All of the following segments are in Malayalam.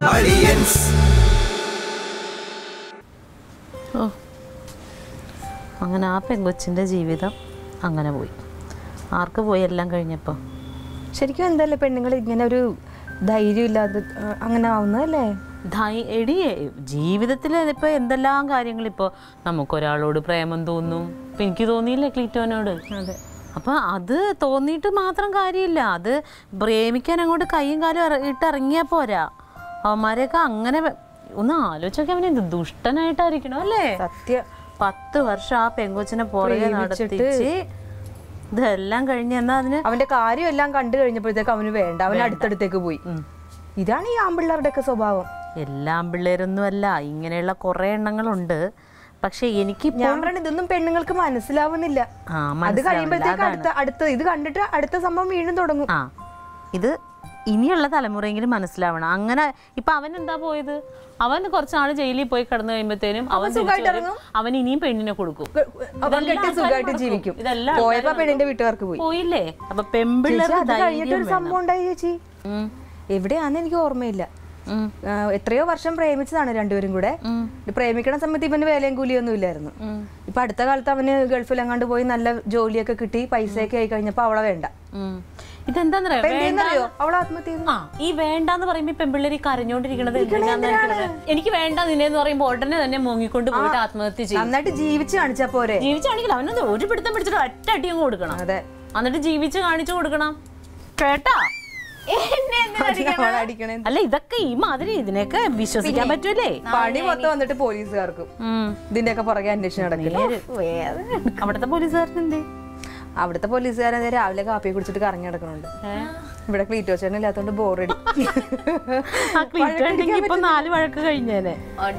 Aliens. ഓ അങ്ങനെ ആ പെങ്കൊച്ചിൻ്റെ ജീവിതം അങ്ങനെ പോയി ആർക്ക് പോയി എല്ലാം കഴിഞ്ഞപ്പോൾ ശരിക്കും എന്തല്ലേ പെണ്ണുങ്ങൾ ഇങ്ങനെ ഒരു ധൈര്യം ഇല്ലാതെ ആ, അങ്ങനെ ആവുന്നതല്ലേ ധൈ എടി ജീവിതത്തിൽ ഇപ്പോൾ എന്തെല്ലാം കാര്യങ്ങൾ ഇപ്പോൾ നമുക്കൊരാളോട് പ്രേമം തോന്നും ഇപ്പം എനിക്ക് തോന്നിയില്ലേ ക്ലീറ്റോനോട് അതെ അപ്പം അത് തോന്നിയിട്ട് മാത്രം കാര്യമില്ല അത് പ്രേമിക്കാൻ അങ്ങോട്ട് കൈയും കാലും ഇറ- ഇട്ട് ഇറങ്ങിയാൽ പോരാ അവന്മാരെയൊക്കെ അങ്ങനെ വെ- ഒന്ന് ആലോചിച്ചൊക്കെ അവനെ എന്ത് ദുഷ്ടനായിട്ടായിരിക്കണം അല്ലേ സത്യം പത്ത് വർഷം ആ പെങ്കൊച്ചിനെ പുറകെ പ്രേമിച്ചിട്ട് നടത്തിച്ച് ഇതെല്ലാം കഴിഞ്ഞ് എന്നാ അതിന് അവന്റെ കാര്യം എല്ലാം കണ്ടു കഴിഞ്ഞപ്പോഴത്തേക്ക് അവന് വേണ്ട അവൻ അടുത്തടുത്തേക്ക് പോയി ഇതാണ് ഈ ആമ്പിള്ളേരുടെ ഒക്കെ സ്വഭാവം എല്ലാം പിള്ളേരൊന്നുമല്ല ഇങ്ങനെയുള്ള കുറേ എണ്ണങ്ങളുണ്ട് പക്ഷെ എനിക്ക് ഞാൻ പറഞ്ഞ ഇതൊന്നും പെണ്ണുങ്ങൾക്ക് മനസ്സിലാവുന്നില്ല ആ അത് മനസ്സിലാവില്ല കഴിയുമ്പോഴത്തേക്ക് അടുത്ത അടുത്ത ഇത് കണ്ടിട്ട് അടുത്ത സംഭവം വീണ്ടും തുടങ്ങും ആ ഇത് ഇനിയുള്ള തലമുറയെങ്കിലും മനസ്സിലാവണം അങ്ങനെ ഇപ്പൊ അവൻ എന്താ പോയത് അവൻ കുറച്ച് നാൾ ജയിലിൽ പോയി കിടന്നു കഴിയുമ്പോഴത്തേനും അവൻ തിരിച്ച് വരും. അവൻ ഇനിയും പെണ്ണിനെ കൊടുക്കും അവൻ ഇതെല്ലാം കെട്ടി ആൾക്കാര് സുഖമായിട്ട് നടക്കും. ജീവിക്കും ഇതെല്ലാം പോയപ്പോ ആൾക്കാര് പെണ്ണിന്റെ വീട്ടുകാർക്ക് പോയി പോയില്ലേ അപ്പൊ ചേച്ചി, പെമ്പിള്ളേർ അത് കഴിഞ്ഞിട്ട് ഒരു സംഭവം ഉണ്ടായി ചേച്ചി ഉം. എവിടെയാന്ന് എനിക്ക് ഓർമ്മയില്ല ഉം. ആ, എത്രയോ വർഷം പ്രേമിച്ചതാണ് രണ്ടുപേരും കൂടെ പ്രേമിക്കണ സമയത്ത് ഇവന് വേലയും കൂലിയൊന്നും ഇല്ലായിരുന്നു ഇപ്പൊ അടുത്ത കാലത്ത് അവന് ഗൾഫിൽ എങ്ങാണ്ട് പോയി നല്ല ജോലിയൊക്കെ കിട്ടി പൈസയൊക്കെ ആയി കഴിഞ്ഞപ്പോ അവളെ വേണ്ട ഉം. ഇതെന്താന്നറിയോ അപ്പൊ എന്തെന്നറിയോ അവൾ ആത്മഹത്യ ചെയ്തു ആ ഈ വേണ്ടാന്ന് പറയുമ്പോ ഈ പെമ്പിള്ളേർ ഈ കരഞ്ഞോണ്ടിരിക്കണത് എന്തിനാന്ന് എനിക്കറിയില്ല. എനിക്ക് വേണ്ട നിന്നെന്ന് പറയുമ്പോ ഉടനെ തന്നെ മുങ്ങിക്കൊണ്ട് പോയിട്ട് ആത്മഹത്യ ചെയ്യും നന്നായിട്ട് ജീവിച്ച് കാണിച്ചാ പോരെ ജീവിച്ചാണെങ്കിൽ അവനൊന്ന് ഒരു പിടുത്തം പിടിച്ചിട്ട് ഒറ്റ അടി അങ്ങ് കൊടുക്കണം അതെ എന്നിട്ട് ജീവിച്ച് കാണിച്ചു കൊടുക്കണം കേട്ടാ അവളെ അടിക്കണേ അല്ല ഇതൊക്കെ ഈ മാതിരി ഇതിനെയൊക്കെ വിശ്വസിക്കാൻ പറ്റൂലേ പണി മൊത്തം വന്നിട്ട് പോലീസുകാർക്കും ഉം. ഇതിന്റെ ഒക്കെ പുറകെ അന്വേഷണം നടക്കില്ല അവിടുത്തെ പോലീസുകാരൻ എന്തേ അവിടുത്തെ പോലീസുകാരൻ ദേ രാവിലെ കാപ്പി കുടിച്ചിട്ട് കറങ്ങി നടക്കണുണ്ട് ഇവിടെ ക്ലീറ്റോച്ചേട്ടൻ ഇല്ലാത്തോണ്ട് ബോറടി ആ ക്ലീറ്റ് ഉണ്ടെങ്കിൽ ഇപ്പൊ നാല് വഴക്ക് കഴിഞ്ഞേനെ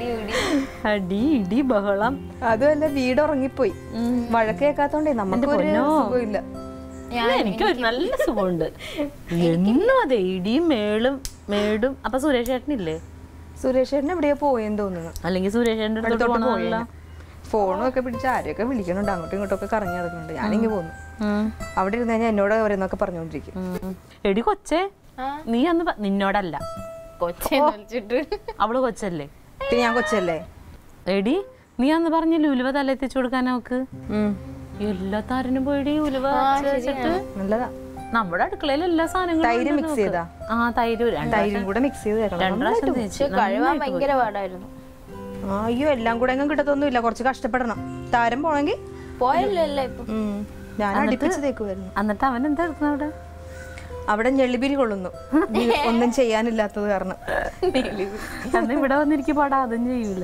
അടി ഇടി ബഹളം അതുമല്ല വീട് ഉറങ്ങിപ്പോയി വഴക്ക് കേൾക്കാത്തോണ്ടേ നമുക്ക് ഒരു സുഖമില്ല ഇല്ല, എനിക്ക് ഒരു നല്ല സുഖമുണ്ട് എന്നും അതെ ഇടിയും മേളും മേടും അപ്പൊ സുരേഷ് ചേട്ടനില്ലേ സുരേഷ് ചേട്ടൻ എവിടെയാ പോയെന്ന് തോന്നുന്നു അല്ലെങ്കിൽ സുരേഷ് ചേട്ടൻ്റെ അടുത്തോട്ട് അടുത്തോട്ട് പോകണമല്ലോ ഫോണും ഒക്കെ പിടിച്ച് ആരെയൊക്കെ വിളിക്കണുണ്ട് അങ്ങോട്ടും ഇങ്ങോട്ടും ഒക്കെ കറങ്ങി നടക്കുന്നുണ്ട് ഞാനിങ്ങ് പോന്നു അവിടെ ഇരുന്ന് കഴിഞ്ഞാൽ എന്നോട് ഓരോന്നൊക്കെ പറഞ്ഞുകൊണ്ടിരിക്കും എടി കൊച്ചേ നീ അന്ന് പ- നിന്നോടല്ല കൊച്ചേന്ന് വിളിച്ചിട്ട് അവള് കൊച്ചല്ലേ പിന്നെ ഞാൻ കൊച്ചല്ലേ എടി നീ അന്ന് പറഞ്ഞില്ലേ ഉലുവ തലെത്തിച്ചു കൊടുക്കാൻ നോക്ക് ഉം. എല്ലാ താരനും പോയിടി ഉലുവ വെച്ചിട്ട് നല്ലതാ നമ്മുടെ അടുക്കളയിൽ എല്ലാ സാധനങ്ങളും തൈര് ഉണ്ട് mix നോക്ക്. ചെയ്താ? ആ തൈര് രണ്ട് തൈരും കൂടെ മിക്സ് ചെയ്ത് തേക്കണം രണ്ട് പ്രാവശ്യം തേച്ച് കഴിവാൻ ഭയങ്കര പാടായിരുന്നു ആ, അയ്യോ എല്ലാം കൂടെ എങ്ങും കിട്ടത്തൊന്നുമില്ല കുറച്ച് കഷ്ടപ്പെടണം താരം പോണെങ്കിൽ പോയല്ലോ അല്ലേ ഇപ്പൊ ഞാൻ അടുപ്പിച്ച് തേക്കുമായിരുന്നു എന്നിട്ട് അവൻ എന്താ എടുക്കുന്നത് അവിടെ അവിടെ ഞെളിപിരി കൊള്ളുന്നു ഇത് ഒന്നും ചെയ്യാനില്ലാത്തത് കാരണം അന്ന് ഇവിടെ വന്നിരിക്കും പാടാ അതും ചെയ്യൂല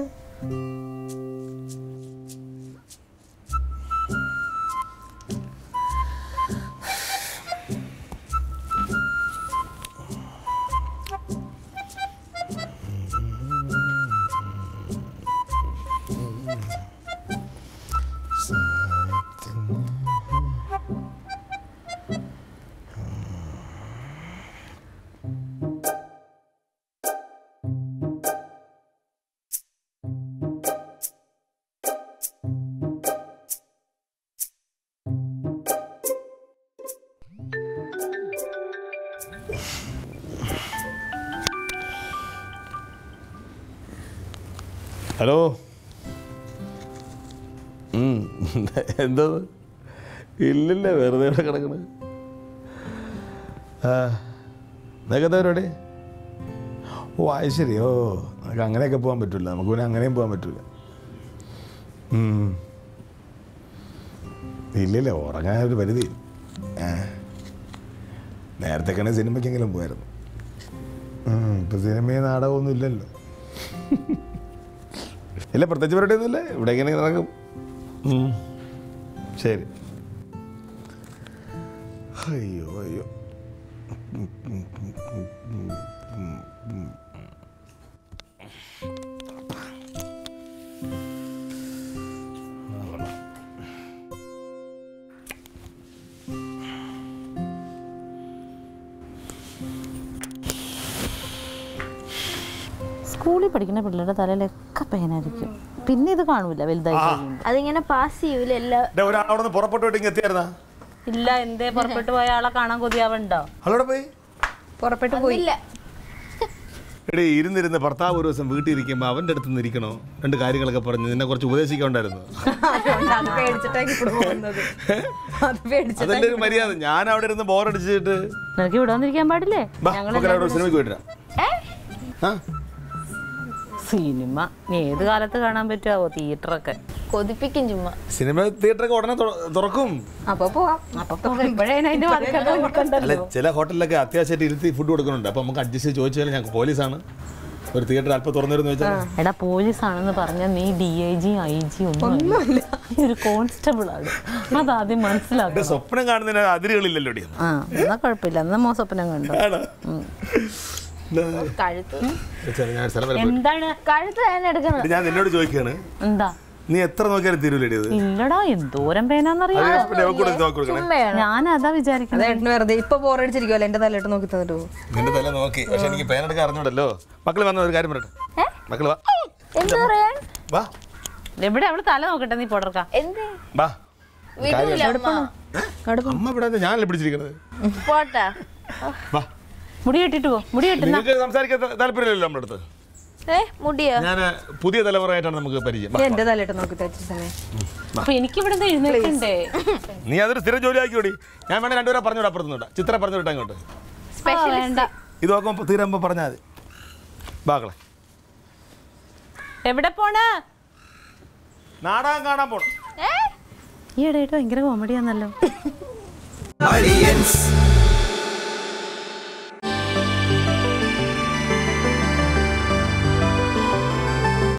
ഹലോ ഉം. എന്തോ ഇല്ലില്ല വെറുതെ ഇവിടെ കിടക്കണ് ആ നിനക്ക് എന്താ പരിപാടി ഓ അത് ശരി ഓ നമുക്ക് അങ്ങനെയൊക്കെ പോകാൻ പറ്റില്ല നമുക്ക് പിന്നെ അങ്ങനെയും പോകാൻ പറ്റില്ല ഇല്ലില്ല ഉറങ്ങാൻ ഒരു പരിധി ആ നേരത്തെ സിനിമയ്ക്കെങ്കിലും പോയായിരുന്നു ഉം, ഇപ്പൊ സിനിമയും നാടകമൊന്നും ഇല്ലല്ലോ ഇല്ല പ്രത്യേകിച്ച് പരിപാടിയൊന്നുമില്ല ഇവിടെ ഇങ്ങനെ നടക്കും ഉം. ശരി അയ്യോ അയ്യോ സ്കൂളിൽ പഠിക്കുന്ന പിള്ളേരുടെ തലയിലൊക്കെ പേനായിരിക്കും പിന്നെ ഇത് കാണൂല വലുതായി കഴിയുമ്പോ. അതിങ്ങനെ പാസ് ചെയ്യൂല എല്ലാ ഒരാൾ അവിടെ നിന്ന് പുറപ്പെട്ടു പോയിട്ട് എത്തിയായിരുന്നാ ഇല്ല എന്തേ പുറപ്പെട്ടു പോയ ആളെ കാണാൻ കൊതിയാവുണ്ടോ അവളോടെ പോയി പുറപ്പെട്ടു പോയി ഇല്ല എടേ ഇരുന്നിരുന്ന് ഭർത്താവ് ഒരു ദിവസം വീട്ടിൽ ഇരിക്കുമ്പോൾ അവൻ്റെ അടുത്ത് നിന്ന് ഇരിക്കണോ രണ്ട് കാര്യങ്ങളൊക്കെ പറഞ്ഞ് നിന്നെ കുറച്ച് ഉപദേശിക്കണ്ടായിരുന്നു അതുകൊണ്ട് അത് പേടിച്ചിട്ടാണ് ഇവിടെ പോകുന്നത് അത് പേടിച്ചിട്ട് അതല്ലേ ഒരു മര്യാദ ഞാൻ അവിടെ ഇരുന്ന് ബോറടിച്ചിട്ട് നിനക്ക് ഇവിടെ വന്നിരിക്കാൻ പാടില്ലേ ബാ നമുക്ക് അവിടെ സിനിമയ്ക്ക് പോയിട്ടാ ആ സിനിമ നീ ഏത് കാലത്ത് കാണാൻ പറ്റുമോ തിയേറ്ററൊക്കെ കൊതിപ്പിക്കും ചുമ്മാ സിനിമ തിയേറ്ററൊക്കെ ഉടനെ തുറ- തുറക്കും അപ്പൊ പോവാം അപ്പൊ ഇപ്പോഴേ അതിന്റെ വാതിൽക്കൽ നിൽക്കണ്ട. അല്ല ചില ഹോട്ടലിലൊക്കെ അത്യാവശ്യമായിട്ട് ഇരുത്തി ഫുഡ് കൊടുക്കുന്നുണ്ട് അപ്പോൾ നമുക്ക് അഡ്ജസ്റ്റ് ചെയ്ത് ചോദിച്ചാൽ ഞങ്ങൾക്ക് പോലീസാണ് ഒരു തിയേറ്റർ അല്പം തുറന്നിരുന്നു വെച്ചാൽ എടാ പോലീസ് ആണെന്ന് പറഞ്ഞ നീ D I G I G ഒന്നും നീ ഒരു കോൺസ്റ്റബിൾ ആണ് അതാദ്യം എന്റെ മനസ്സിലാക്കണം സ്വപ്നം കാണുന്നതിന് അതിരുകളില്ലല്ലോ ഡി ആ എന്നാ കുഴപ്പമില്ല എന്നാ മോ സ്വപ്നം കണ്ടു ആണോ കഴുത്ത് ശരി, ഞാൻ സ്ഥലം വരെ പോയി. എന്താണ് കഴുത്ത് ഞാൻ എടുക്കണം ഇത് ഞാൻ നിന്നോട് ചോദിക്കുകയാണ് എന്താ നീ എത്ര നോക്കിയാലും തീരൂലടി അത് ഇല്ലടാ എന്തോരം പേനാന്നറിയാം അത് പിന്നെ അവൾക്ക് കൂടെ നോക്കി കൊടുക്കണേ ചുമ്മയാണ് ഞാൻ അതാ അത് വിചാരിക്കുന്നത് ഏട്ടന് വെറുതെ ഇപ്പൊ ബോറടിച്ചിരിക്കുമല്ലോ എന്റെ തലയിട്ട് നോക്കി തന്നിട്ട് പോകും നിന്റെ തല നോക്കി പക്ഷെ എനിക്ക് പേനെടുക്കാൻ അറിഞ്ഞൂടല്ലോ മക്കൾ വന്ന ഒരു കാര്യം പറയട്ടെ മക്കൾ വാ എന്ത് പറയാൻ വാ എവിടെ അവള് തല നോക്കട്ടെ നീ പൊടർക്ക എന്ത് വാ വിടൂല അമ്മ അമ്മ ഇവിടെ ഞാനല്ലേ പിടിച്ചിരിക്കണത് പോട്ടാ വാ മുടി കെട്ടിട്ട് പോ മുടി കെട്ടുന്ന നിങ്ങൾക്ക് സംസാരിക്കാൻ ത- താല്പര്യമില്ലല്ലോ നമ്മുടെ അടുത്ത് ഏ മുടിയോ ഞാൻ പുതിയ തലമുറയായിട്ടാണ് നമുക്ക് പരിചയം വാ. നീ എന്റെ തലയിട്ട് നോക്കി തച്ച സമയം അപ്പൊ എനിക്ക് ഇവിടെ എഴുന്നേൽക്കണ്ടേ നീ അതൊരു സ്ഥിരം ജോലി ആക്കിയോടി ഞാൻ വേണേ രണ്ടുപേരെ പറഞ്ഞോട് അപ്പുറത്തുനിന്നുണ്ട് ചിത്ര പറഞ്ഞു വിട്ടാ ഇങ്ങോട്ട് വേണ്ട ഇത് നോക്കുമ്പോൾ തീരുമ്പോൾ പറഞ്ഞാൽ മതി ബാക്കളെ എവിടെ പോണ നാടകം കാണാൻ പോണം ഈ ഇടയിട്ട് ഭയങ്കര കോമഡിയാന്നല്ലോ Aliens